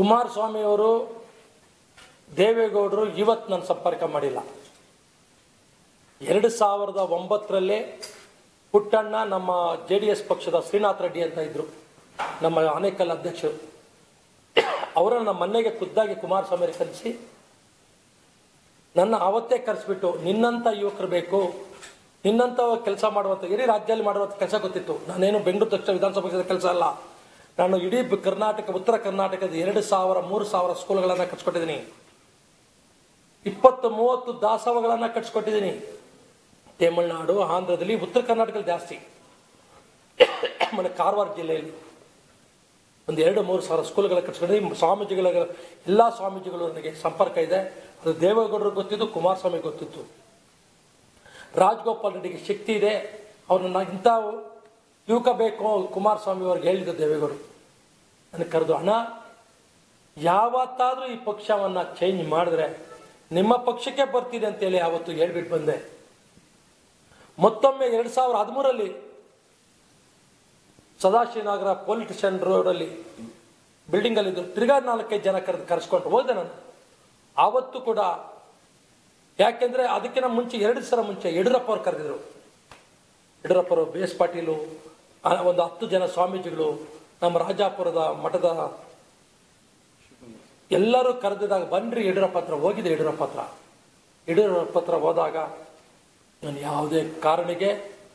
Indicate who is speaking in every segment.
Speaker 1: ಕುಮಾರಸ್ವಾಮಿ ಅವರು ದೇವೇಗೌಡರು ಇವತ್ತು ನನ್ನ ಸಂಪರ್ಕ ಮಾಡಿಲ್ಲ ಎರಡು ಸಾವಿರದ ಒಂಬತ್ತರಲ್ಲೇ ಪುಟ್ಟಣ್ಣ ನಮ್ಮ ಜೆ ಡಿ ಎಸ್ ಪಕ್ಷದ ಶ್ರೀನಾಥ್ ರೆಡ್ಡಿ ಅಂತ ಇದ್ರು ನಮ್ಮ ಆನೇಕಲ್ ಅಧ್ಯಕ್ಷರು ಅವರನ್ನು ನಮ್ಮ ಮನೆಗೆ ಖುದ್ದಾಗಿ ಕುಮಾರಸ್ವಾಮಿ ಅವರು ಕರೆಸಿ ನನ್ನ ಅವತ್ತೇ ಕರೆಸ್ಬಿಟ್ಟು ನಿನ್ನಂಥ ಯುವಕರು ಬೇಕು ನಿನ್ನಂಥ ಕೆಲಸ ಮಾಡುವಂಥ ಇಡೀ ರಾಜ್ಯದಲ್ಲಿ ಮಾಡುವಂಥ ಕೆಲಸ ಗೊತ್ತಿತ್ತು ನಾನೇನು ಬೆಂಗಳೂರು ದಕ್ಷಿಣ ವಿಧಾನಸಭಾ ಕ್ಷೇತ್ರದ ಕೆಲಸ ಅಲ್ಲ ನಾನು ಇಡೀ ಬ- ಕರ್ನಾಟಕ ಉತ್ತರ ಕರ್ನಾಟಕದ ಎರಡು ಸಾವಿರ ಮೂರು ಸಾವಿರ ಸ್ಕೂಲ್ಗಳನ್ನು ಕಟ್ಸ್ಕೊಟ್ಟಿದ್ದೀನಿ ಇಪ್ಪತ್ತು ಮೂವತ್ತು ದಾಸವಗಳನ್ನು ಕಟ್ಸ್ಕೊಟ್ಟಿದ್ದೀನಿ ತಮಿಳುನಾಡು ಆಂಧ್ರದಲ್ಲಿ ಉತ್ತರ ಕರ್ನಾಟಕದಲ್ಲಿ ಜಾಸ್ತಿ ಆಮೇಲೆ ಕಾರವಾರ ಜಿಲ್ಲೆಯಲ್ಲಿ ಒಂದು ಎರಡು ಮೂರು ಸಾವಿರ ಸ್ಕೂಲ್ಗಳ ಕಟ್ಸ್ಕೊಂಡು ಸ್ವಾಮೀಜಿಗಳ ಎಲ್ಲ ಸ್ವಾಮೀಜಿಗಳು ನನಗೆ ಸಂಪರ್ಕ ಇದೆ ಅದು ದೇವೇಗೌಡರು ಗೊತ್ತಿದ್ದು ಕುಮಾರಸ್ವಾಮಿ ಗೊತ್ತಿತ್ತು ರಾಜಗೋಪಾಲ್ ರೆಡ್ಡಿಗೆ ಶಕ್ತಿ ಇದೆ ಅವ್ರನ್ನ ಇಂಥ ಯುವಕ ಬೇಕು ಕುಮಾರಸ್ವಾಮಿ ಅವ್ರಿಗೆ ಹೇಳಿದ್ದು ದೇವೇಗೌಡರು ನನಗೆ ಕರೆದು ಅಣ್ಣ ಯಾವತ್ತಾದ್ರೂ ಈ ಪಕ್ಷವನ್ನ ಚೇಂಜ್ ಮಾಡಿದ್ರೆ ನಿಮ್ಮ ಪಕ್ಷಕ್ಕೆ ಬರ್ತಿದೆ ಅಂತೇಳಿ ಅವತ್ತು ಹೇಳ್ಬಿಟ್ಟು ಬಂದೆ ಮತ್ತೊಮ್ಮೆ ಎರಡ್ ಸಾವಿರದ ಹದಿಮೂರಲ್ಲಿ ಸದಾಶಿವನಗರ ಪೊಲೀಸ್ ಸ್ಟೇಷನ್ ರೋಡಲ್ಲಿ ಬಿಲ್ಡಿಂಗ್ ಅಲ್ಲಿ ಇದ್ದು ತಿರ್ಗಾ ನಾಲ್ಕೈದು ಜನ ಕರೆದು ಕರೆಸ್ಕೊಂಡು ಹೋದೆ ನಾನು ಆವತ್ತು ಕೂಡ ಯಾಕೆಂದ್ರೆ ಅದಕ್ಕಿಂತ ಮುಂಚೆ ಎರಡು ಸಲ ಮುಂಚೆ ಯಡಿಯೂರಪ್ಪ ಅವ್ರು ಕರೆದಿದ್ರು ಯಡಿಯೂರಪ್ಪ ಅವರು ಬಿ ಎಸ್ ಪಾಟೀಲು ಆ, ಒಂದು ಹತ್ತು ಜನ ಸ್ವಾಮೀಜಿಗಳು ನಮ್ಮ ರಾಜಾಪುರದ ಮಠದ ಎಲ್ಲರೂ ಕರೆದಿದಾಗ ಬನ್ರಿ ಯಡಿಯೂರಪ್ಪ ಹತ್ರ ಹೋಗಿದೆ ಯಡಿಯೂರಪ್ಪ ಹತ್ರ ಯಡಿಯೂರಪ್ಪ ಹತ್ರ ಹೋದಾಗ ನಾನು ಯಾವುದೇ ಕಾರಣಕ್ಕೆ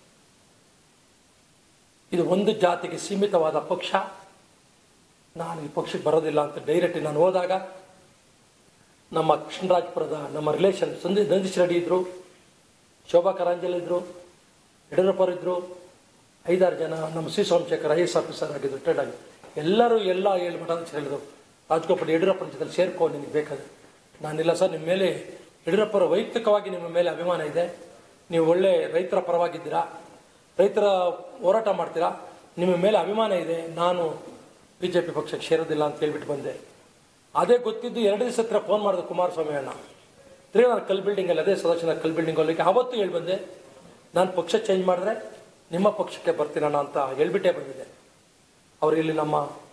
Speaker 1: ಇದು ಒಂದು ಜಾತಿಗೆ ಸೀಮಿತವಾದ ಪಕ್ಷ ನಾನು ಈ ಪಕ್ಷಕ್ಕೆ ಬರೋದಿಲ್ಲ ಅಂತ ಡೈರೆಕ್ಟ್ ನಾನು ಹೋದಾಗ ನಮ್ಮ ಕೃಷ್ಣರಾಜಪುರದ ನಮ್ಮ ರಿಲೇಷನ್ ಸಂದಿ ನಂದೀಶ್ ರೆಡ್ಡಿ ಇದ್ರು ಶೋಭಾ ಕರಾಂಜಲ್ ಇದ್ರು ಯಡಿಯೂರಪ್ಪರು ಇದ್ರು ಐದಾರು ಜನ ನಮ್ಮ C Somashekar I S officer ಆಗಿದ್ರು ರಿಟೈರ್ಡ್ ಆಗಿ ಎಲ್ಲರೂ ಎಲ್ಲ ಏಳು ಮಠ ಅಂತ ಹೇಳಿದ್ರು ರಾಜಗೋಪಾಲ್ ಯಡಿಯೂರಪ್ಪನ ಜೊತೆ ಸೇರ್ಕೊ ನಿನಗೆ ಬೇಕಾದ್ರೆ ನಾನಿಲ್ಲ ಸರ್ ನಿಮ್ಮ ಮೇಲೆ ಯಡಿಯೂರಪ್ಪರ ವೈಯಕ್ತಿಕವಾಗಿ ನಿಮ್ಮ ಮೇಲೆ ಅಭಿಮಾನ ಇದೆ ನೀವು ಒಳ್ಳೆ ರೈತರ ಪರವಾಗಿದ್ದೀರಾ ರೈತರ ಹೋರಾಟ ಮಾಡ್ತೀರಾ ನಿಮ್ಮ ಮೇಲೆ ಅಭಿಮಾನ ಇದೆ ನಾನು ಬಿ ಜೆ ಪಿ ಪಕ್ಷಕ್ಕೆ ಸೇರೋದಿಲ್ಲ ಅಂತ ಹೇಳ್ಬಿಟ್ಟು ಬಂದೆ ಅದೇ ಗೊತ್ತಿದ್ದು ಎರಡು ದಿವಸ ಹತ್ರ ಫೋನ್ ಮಾಡಿದೆ ಕುಮಾರಸ್ವಾಮಿ ಅಣ್ಣ ತಿರ್ಗಿ ನಾನು ಕಲ್ ಬಿಲ್ಡಿಂಗಲ್ಲಿ ಅದೇ ಸದಸ್ಯನ ಕಲ್ ಬಿಲ್ಡಿಂಗ್ ಹೋಗ್ಲಿಕ್ಕೆ ಆವತ್ತು ಹೇಳಿ ಬಂದೆ ನಾನು ಪಕ್ಷ ಚೇಂಜ್ ಮಾಡಿದ್ರೆ ನಿಮ್ಮ ಪಕ್ಷಕ್ಕೆ ಬರ್ತೀನಣ್ಣ ಅಂತ ಹೇಳ್ಬಿಟ್ಟೇ ಬಂದಿದ್ದೆ ಅವರು ಇಲ್ಲಿ ನಮ್ಮ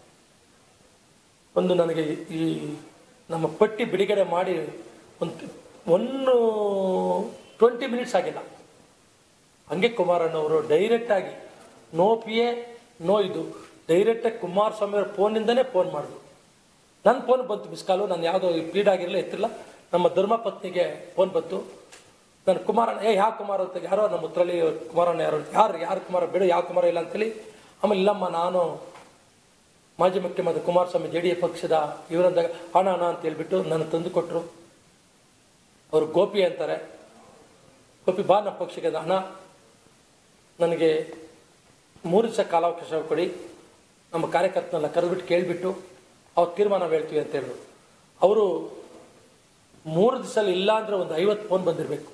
Speaker 1: ಒಂದು ನನಗೆ ಈ ನಮ್ಮ ಪಟ್ಟಿ ಬಿಡುಗಡೆ ಮಾಡಿ ಒಂದು ಒಂದು ಟ್ವೆಂಟಿ ಮಿನಿಟ್ಸ್ ಆಗಿಲ್ಲ ಹಂಗೆ ಕುಮಾರಣ್ಣವರು ಡೈರೆಕ್ಟ್ ಆಗಿ ನೋ ಪಿ ಎ ನೋ ಇದು ಡೈರೆಕ್ಟಾಗಿ ಕುಮಾರಸ್ವಾಮಿ ಅವ್ರ ಫೋನಿಂದನೇ ಫೋನ್ ಮಾಡಿದ್ರು ನನ್ನ ಫೋನ್ ಬಂತು ಮಿಸ್ ಕಾಲು ನಾನು ಯಾವುದೋ ಪೀಡ್ ಆಗಿರಲಿಲ್ಲ ಎತ್ತಿಲ್ಲ ನಮ್ಮ ಧರ್ಮಪತ್ನಿಗೆ ಫೋನ್ ಬಂತು ನಾನು ಕುಮಾರಣ್ಣ ಏ ಯಾವ ಕುಮಾರ ಅಂತ ಯಾರೋ ನಮ್ಮ ಉತ್ತರಳ್ಳಿ ಕುಮಾರಣ್ಣ ಯಾರು ಯಾರು ಯಾರು ಕುಮಾರ ಬಿಡು ಯಾವ ಕುಮಾರ ಇಲ್ಲ ಅಂತೇಳಿ ಆಮೇಲೆ ಇಲ್ಲಮ್ಮ ನಾನು ಮಾಜಿ ಮುಖ್ಯಮಂತ್ರಿ ಕುಮಾರಸ್ವಾಮಿ ಜೆ ಡಿ ಎ ಪಕ್ಷದ ಇವರಂದಾಗ ಹಣ ಹಣ ಅಂತ ಹೇಳ್ಬಿಟ್ಟು ನನ್ನ ತಂದು ಕೊಟ್ಟರು ಅವರು ಗೋಪಿ ಅಂತಾರೆ ಗೋಪಿ ಬಾ ನಮ್ಮ ಪಕ್ಷಕ್ಕೆ ಅದು ಹಣ ನನಗೆ ಮೂರು ದಿವಸ ಕಾಲಾವಕಾಶ ಕೊಡಿ ನಮ್ಮ ಕಾರ್ಯಕರ್ತನೆಲ್ಲ ಕರೆದ್ಬಿಟ್ಟು ಕೇಳಿಬಿಟ್ಟು ಅವ್ರು ತೀರ್ಮಾನ ಹೇಳ್ತೀವಿ ಅಂತ ಹೇಳಿದ್ರು ಅವರು ಮೂರು ದಿವಸ ಇಲ್ಲ ಅಂದ್ರೆ ಒಂದು ಐವತ್ತು ಫೋನ್ ಬಂದಿರಬೇಕು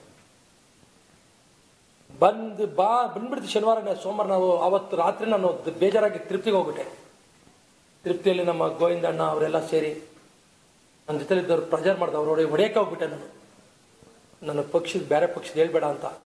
Speaker 1: ಬಂದು ಬಾ ಬಂದ್ಬಿಡ್ತು ಶನಿವಾರ ಸೋಮವಾರ ನಾವು ಅವತ್ತು ರಾತ್ರಿ ನಾನು ಬೇಜಾರಾಗಿ ತಿರುಪ್ತಿಗೆ ಹೋಗ್ಬಿಟ್ಟೆ ತಿರುಪ್ತಿಯಲ್ಲಿ ನಮ್ಮ ಗೋವಿಂದಣ್ಣ ಅವರೆಲ್ಲ ಸೇರಿ ನನ್ನ ಜೊತೆಲಿದ್ದವ್ರು ಪ್ರೆಜರ್ ಮಾಡಿದವ್ರು ಹೊಡೆಯಕ್ಕೆ ಹೋಗ್ಬಿಟ್ಟೆ ನಾನು ನನ್ನ ಪಕ್ಷದ ಬೇರೆ ಪಕ್ಷದ ಹೇಳ್ಬೇಡ ಅಂತ